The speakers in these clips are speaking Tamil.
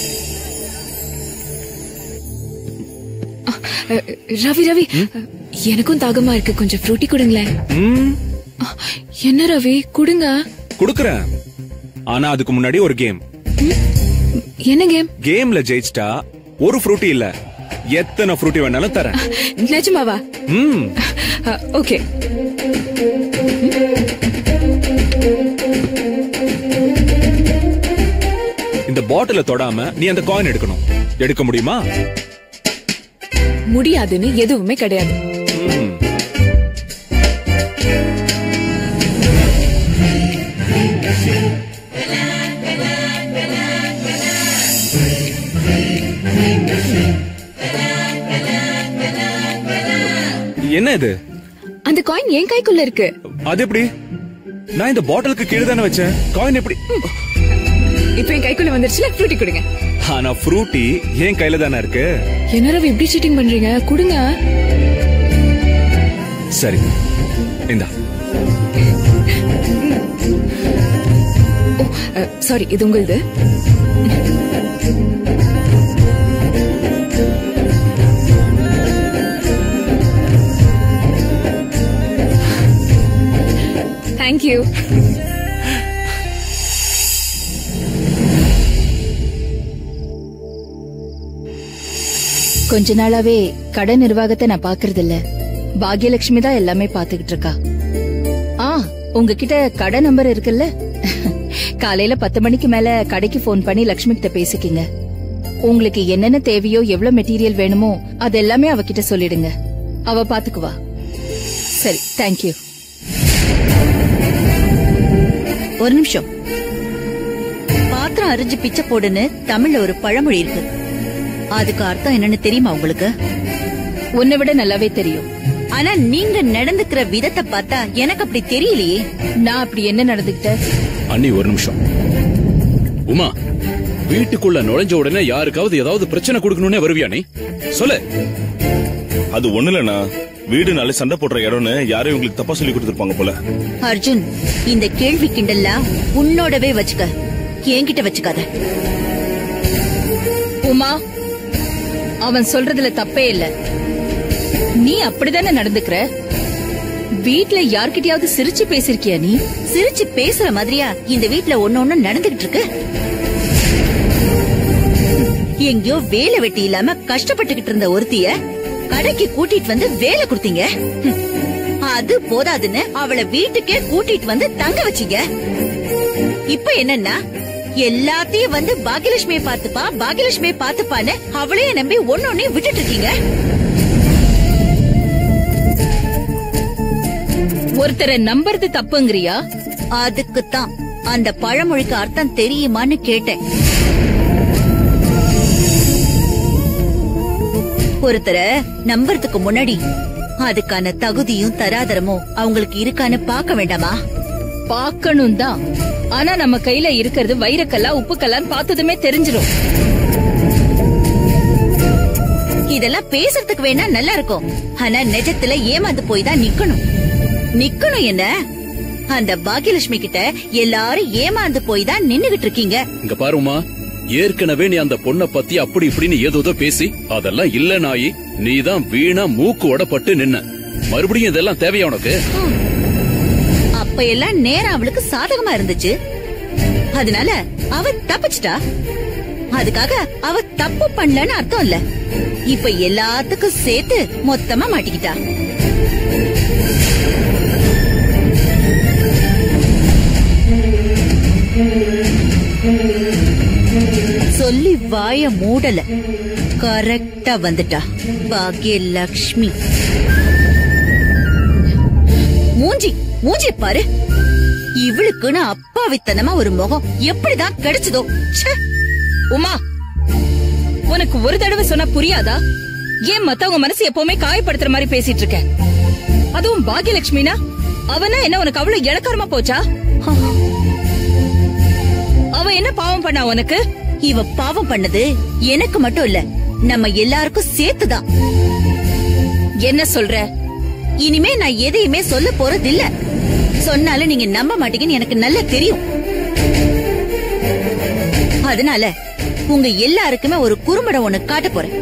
அ, ரவி ரவி எனக்கும் தாகமா இருக்கு கொஞ்சம் ஃப்ரூட்டி கொடுங்களேன் ம் அ, என்ன ரவி கொடுங்க குடுக்கறேன் ஆனா அதுக்கு முன்னாடி ஒரு கேம் என்ன கேம் கேம்ல ஜெயிச்சிட்டா ஒரு ஃப்ரூட்டி இல்ல எத்தனை ஃப்ரூட்டி வேணாலும் தரேன் நிஜமாவா ம் அ, ஓகே இந்த பாட்டில தொடாம நீ அந்த காயின் எடுக்கணும் எடுக்க முடியுமா முடியாதுன்னு எதுவுமே கிடையாது ம். என்ன இது அந்த காயின் என் கைக்குள்ள இருக்கு அது எப்படி நான் இந்த பாட்டிலுக்கு கீழே தானே வச்சேன் காயின் எப்படி இப்போ என் கைக்குள்ள வந்துருச்சுல ஃப்ரூட்டி கொடுங்க ஆனா ஃப்ரூட்டி என் கையில தானே இருக்கு என்ன ரவி இப்படி சீட்டிங் பண்றீங்க கொடுங்க சரி இந்தா ஓ சாரி இது உங்களுது தேங்க்யூ கொஞ்ச நாளாவே கடை நிர்வாகத்தை நான் பாக்குறது இல்ல பாக்யலட்சுமி தான் எல்லாமே பாத்துக்கிட்டு இருக்கா ஆ உங்ககிட்ட கடை நம்பர் இருக்குல்ல காலையில பத்து மணிக்கு மேல கடைக்கு ஃபோன் பண்ணி லட்சுமி கிட்ட பேசிக்கிங்க உங்களுக்கு என்னென்ன தேவையோ எவ்வளவு மெட்டீரியல் வேணுமோ அது எல்லாமே அவகிட்ட சொல்லிடுங்க அவ பாத்துக்குவா சரி தேங்க்யூ ஒரு நிமிஷம் பாத்திரம் அரிஞ்சு பிச்சை போடுன்னு தமிழ்ல ஒரு பழமொழி இருக்கு அதுக்கு அர்த்தம் என்னன்னு தெரியுமா உங்களுக்கு உன்னை விட நல்லாவே தெரியும் ஆனா நீங்க நடந்துக்கிற விதத்தை பார்த்தா எனக்கு அப்படி தெரியலையே நான் அப்படி என்ன நடந்துகிட்டேன் அண்ணி ஒரு நிமிஷம் உமா வீட்டுக்குள்ள நுழைஞ்ச உடனே யாருக்காவது ஏதாவது பிரச்சனை கொடுக்கணும்னே வருவியா நீ சொல்லு அது ஒண்ணு இல்லண்ணா வீடுனாலே சண்டை போடுற இடம்னு யாரையும் உங்களுக்கு தப்பா சொல்லி கொடுத்துருப்பாங்க போல அர்ஜுன் இந்த கேள்வி கிண்டல்லாம் உன்னோடவே வச்சுக்க என்கிட்ட வச்சுக்காத உமா அவன் சொல்றதுல தப்பே இல்ல நீ அப்படிதானே நடந்துக்கிற வீட்ல யார்கிட்டயாவது சிரிச்சு பேசிருக்கியா நீ சிரிச்சு பேசுற மாதிரியா இந்த வீட்ல ஒண்ணு ஒண்ணு நடந்துகிட்டு இருக்கு எங்கேயோ வேலை வெட்டி இல்லாம கஷ்டப்பட்டுகிட்டு இருந்த ஒருத்திய கடைக்கு கூட்டிட்டு வந்து வேலை கொடுத்தீங்க ஹம். அது போதாதுன்னு அவளை வீட்டுக்கே கூட்டிட்டு வந்து தங்க வச்சீங்க இப்ப என்னன்னா எல்லாத்தையும் வந்து பாகியலட்சுமியை பார்த்துப்பா பாகியலட்சுமியை பார்த்துப்பான்னு அவளையே நம்பி ஒன்னொன்னே விட்டுட்டு இருக்கீங்க ஒருத்தரை நம்புறது தப்புங்கிறியா அதுக்குத்தான் அந்த பழமொழிக்கு அர்த்தம் தெரியுமான்னு கேட்டேன் ஒருத்தரை நம்புறதுக்கு முன்னாடி அதுக்கான தகுதியும் தராதரமும் அவங்களுக்கு இருக்கான்னு பார்க்க வேண்டாமா பாக்கணும் தான் ஆனா நம்ம கையில இருக்கிறது வைரக்கல்லா உப்புக்கல்லான்னு பார்த்ததுமே தெரிஞ்சிரும் இதெல்லாம் பேசுறதுக்கு வேணா நல்லா இருக்கும் ஆனா நிஜத்துல ஏமாந்து போய் தான் நிக்கணும் நிக்கணும் என்ன அந்த பாகியலட்சுமி கிட்ட எல்லாரும் ஏமாந்து போய் தான் நின்னுகிட்டு இருக்கீங்க இங்க பாருமா ஏற்கனவே நீ அந்த பொண்ண பத்தி அப்படி இப்படின்னு ஏதோதோ பேசி அதெல்லாம் இல்ல நாயி நீ தான் வீணா மூக்கு உடப்பட்டு நின்ன மறுபடியும் இதெல்லாம் தேவையா உனக்கு அப்ப எல்லாம் நேரம் அவளுக்கு சாதகமா இருந்துச்சு அதனால அவ தப்பிச்சிட்டா அதுக்காக அவ தப்பு பண்ணலன்னு அர்த்தம் இல்ல இப்ப எல்லாத்துக்கும் சேர்த்து மொத்தமா மாட்டிக்கிட்டா சொல்லி வாய மூடல கரெக்டா வந்துட்டா பாக்யலக்ஷ்மி மூஞ்சி மூஞ்சி பாரு இவளுக்குன்னு அப்பாவித்தனமா ஒரு முகம் எப்படிதான் கிடைச்சதோ ச்சே உமா உனக்கு ஒரு தடவை சொன்னா புரியாதா ஏன் மத்தவங்க மனசு எப்பவுமே காயப்படுத்துற மாதிரி பேசிட்டு இருக்க அதுவும் பாக்யலட்சுமினா அவனா என்ன உனக்கு அவ்வளவு இளக்காரமா போச்சா அவ என்ன பாவம் பண்ணா உனக்கு இவ பாவம் பண்ணது எனக்கு மட்டும் இல்ல நம்ம எல்லாருக்கும் சேர்த்துதான் என்ன சொல்ற இனிமே நான் எதையுமே சொல்ல போறது இல்ல சொன்னாலும் நீங்க நம்ப மாட்டீங்கன்னு எனக்கு நல்லா தெரியும் அதனால உங்க எல்லாருக்குமே ஒரு குறும்படம் ஒண்ணு காட்ட போறேன்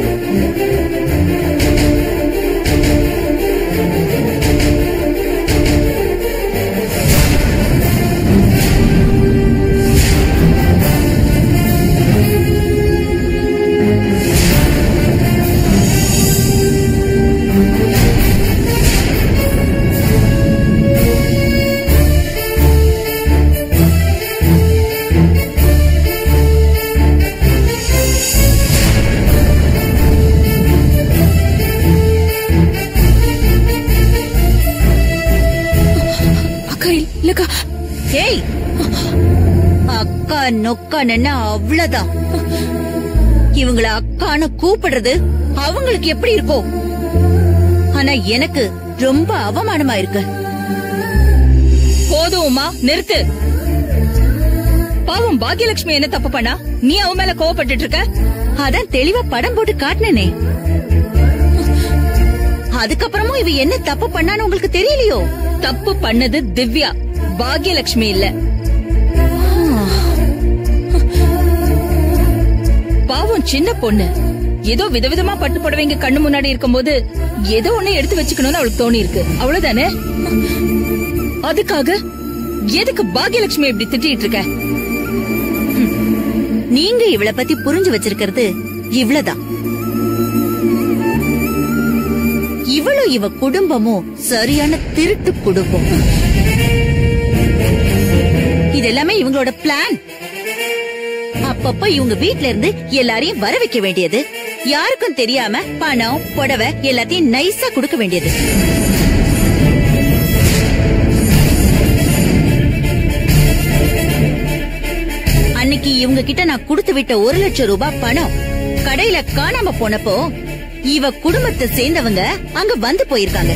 அக்கா இல்லக்கா ஏய் அக்கா நொக்கான்னு அவ்வளவுதான் இவங்கள அக்கான்னு கூப்பிடுறது அவங்களுக்கு எப்படி இருக்கும் ஆனா எனக்கு ரொம்ப அவமானமா இருக்கு போதும் உமா நிறுத்து பாவம் பாக்யலட்சுமி என்ன தப்பு பண்ணா நீ அவன் மேல கோவப்பட்டுட்டு இருக்க அதான் தெளிவா படம் போட்டு காட்டினேனே அதுக்கப்புறமும் இவ என்ன தப்பு பண்ணான்னு உங்களுக்கு தெரியலையோ தப்பு பண்ணது திவ்யா பாக்யலட்சுமி இல்ல பாவம் சின்ன பொண்ணு ஏதோ விதவிதமா பட்டு புடவைங்க கண்ணு முன்னாடி இருக்கும்போது ஏதோ ஒண்ணு எடுத்து வச்சுக்கணும்னு அவளுக்கு தோணி இருக்கு அவ்வளவுதானே அதுக்காக எதுக்கு பாக்யலட்சுமி இப்படி திட்டிட்டு இருக்க நீங்க இவள பத்தி புரிஞ்சு வச்சிருக்கிறது இவ்வளவுதான் இவளும் இவ குடும்பமும் சரியான திருட்டு குடும்பம் இதெல்லாமே இவங்களோட பிளான் அப்பப்ப இவங்க வீட்ல இருந்து எல்லாரையும் வர வைக்க வேண்டியது யாருக்கும் தெரியாம பணம் புடவை எல்லாத்தையும் நைஸா கொடுக்க வேண்டியது அன்னைக்கு இவங்க கிட்ட நான் கொடுத்து விட்ட ஒரு லட்சம் ரூபாய் பணம் கடையில காணாம போனப்போ இவ குடும்பத்தை சேர்ந்தவங்க அங்க வந்து போயிருக்காங்க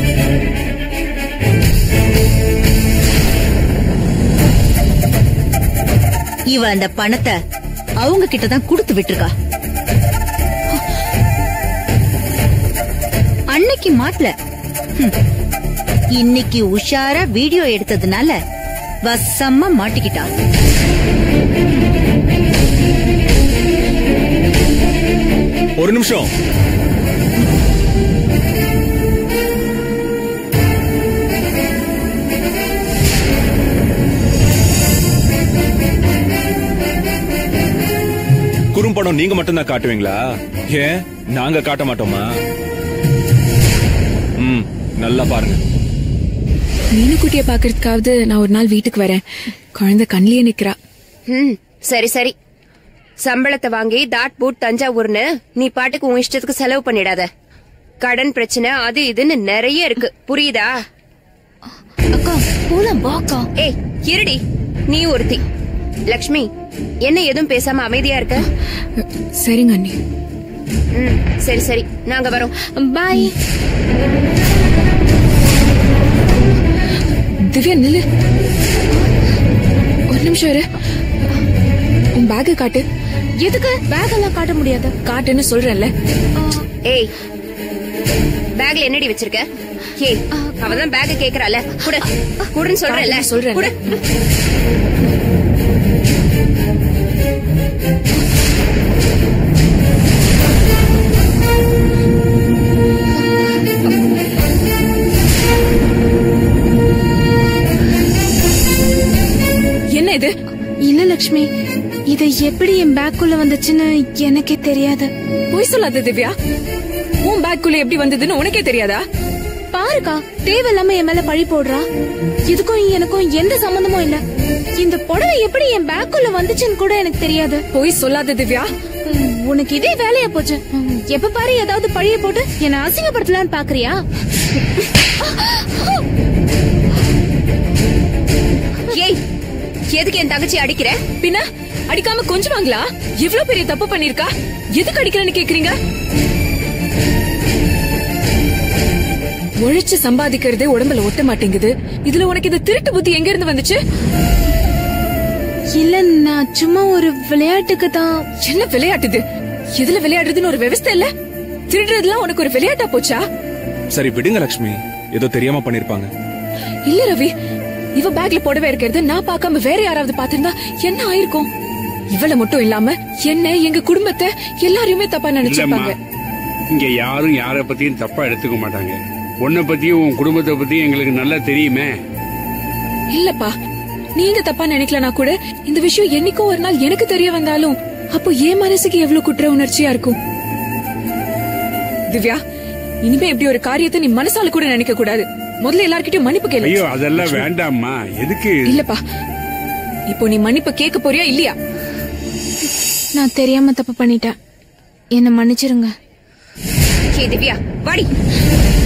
இவ அந்த பணத்தை அவங்க கிட்ட தான் கொடுத்து விட்டுருக்கா அன்னைக்கு மாட்டல ஹம். இன்னைக்கு உஷாரா வீடியோ எடுத்ததுனால வசமா மாட்டிக்கிட்டா ஒரு நிமிஷம் குறும்படம் நீங்க மட்டும்தான் காட்டுவீங்களா ஏன் நாங்க காட்ட மாட்டோமா ம் நல்லா பாருங்க மீனுக்குட்டிய பாக்குறதுக்காவது நான் ஒரு நாள் வீட்டுக்கு வரேன் குழந்தை கண்ணிலேயே நிக்கிறா ம் சரி சரி சம்பளத்தை வாங்கி தாட் பூட் தஞ்சாவூர்னு நீ பாட்டுக்கு உன் இஷ்டத்துக்கு செலவு பண்ணிடாத கடன் பிரச்சனை அது இதுன்னு நிறைய இருக்கு புரியுதா அக்கா போலாம் வாக்கா ஏய் இருடி நீ ஒருத்தி லக்ஷ்மி என்ன எதுவும் பேசாம அமைதியா இருக்க சரிங்க அண்ணி ம் சரி சரி நாங்க வரோம் பாய் திவ்யா நில்லு ஒரு நிமிஷம் இரு உன் பேக்க காட்டு எதுக்கு பேக் எல்லாம் காட்ட முடியாது காட்டுன்னு சொல்றேன்ல ஏய் பேக்ல என்னடி வச்சிருக்க ஏய் அவதான் பேக் கேக்குறால குடு குடுன்னு சொல்றேன்ல காட்டுன்னு சொல்றேன்ல. குடு என்ன இது இல்ல லக்ஷ்மி இது எப்படி என் பேக்குள்ள வந்துச்சுன்னு எனக்கே தெரியாது பொய் சொல்லாத திவ்யா உன் பேக்குள்ள எப்படி வந்ததுன்னு உனக்கே தெரியாதா பாருக்கா தேவையில்லாம என் மேல பழி போடுறா இதுக்கும் எனக்கும் எந்த சம்பந்தமும் இல்ல இந்த புடவை எப்படி என் பேக்குள்ள வந்துச்சுன்னு கூட எனக்கு தெரியாது பொய் சொல்லாத திவ்யா உம், உனக்கு இதே வேலையா போச்சு உம், எப்ப பாரு ஏதாவது பழிய போட்டு என்ன அசிங்கப்படுத்தலான்னு பாக்குறியா ஏய் எதுக்கு என் தங்கச்சி அடிக்கிற பின்ன அடிக்காம கொஞ்சுவாங்களா எவ்வளவு பெரிய தப்பு பண்ணிருக்கா எதுக்கு அடிக்கிறேன்னு கேக்குறீங்க உழைச்சு சம்பாதிக்கிறதே உடம்புல ஒட்ட மாட்டேங்குது இதுல உனக்கு இந்த திருட்டு புத்தி எங்க இருந்து வந்துச்சு இல்ல நான் சும்மா ஒரு விளையாட்டுக்கு தான் என்ன விளையாட்டுது இதுல விளையாடுறதுன்னு ஒரு விவசாய இல்ல திருடுறதுலாம் உனக்கு ஒரு விளையாட்டா போச்சா சரி விடுங்க லக்ஷ்மி ஏதோ தெரியாம பண்ணிருப்பாங்க இல்ல ரவி இவ பேக்ல புடவை இருக்கிறது நான் பார்க்காம வேற யாராவது பாத்திருந்தா என்ன ஆயிருக்கும் இவள மட்டும் இல்லாம என்ன எங்க குடும்பத்தை எல்லாரையுமே தப்பா இல்லம்மா நினைச்சிருப்பாங்க இங்க யாரும் யார பத்தியும் தப்பா எடுத்துக்க மாட்டாங்க உன்னை பத்தியும் உன் குடும்பத்தை பத்தியும் எங்களுக்கு நல்லா தெரியுமே இல்லப்பா நீங்க தப்பா நினைக்கலனா கூட இந்த விஷயம் என்னைக்கோ ஒரு நாள் எனக்கு தெரிய வந்தாலும் அப்போ என் மனசுக்கு எவ்வளவு குற்ற உணர்ச்சியா இருக்கும் திவ்யா இனிமே இப்படி ஒரு காரியத்தை நீ மனசால கூட நினைக்க கூடாது முதல்ல எல்லார்கிட்டயும் மன்னிப்பு கேளு ஐயோ அதெல்லாம் வேண்டாம்மா எதுக்கு இல்லப்பா இப்போ நீ மன்னிப்பு கேட்க போறியா இல்லையா நான் தெரியாம தப்பு பண்ணிட்டேன் என்ன மன்னிச்சிருங்க ஏ திவ்யா வாடி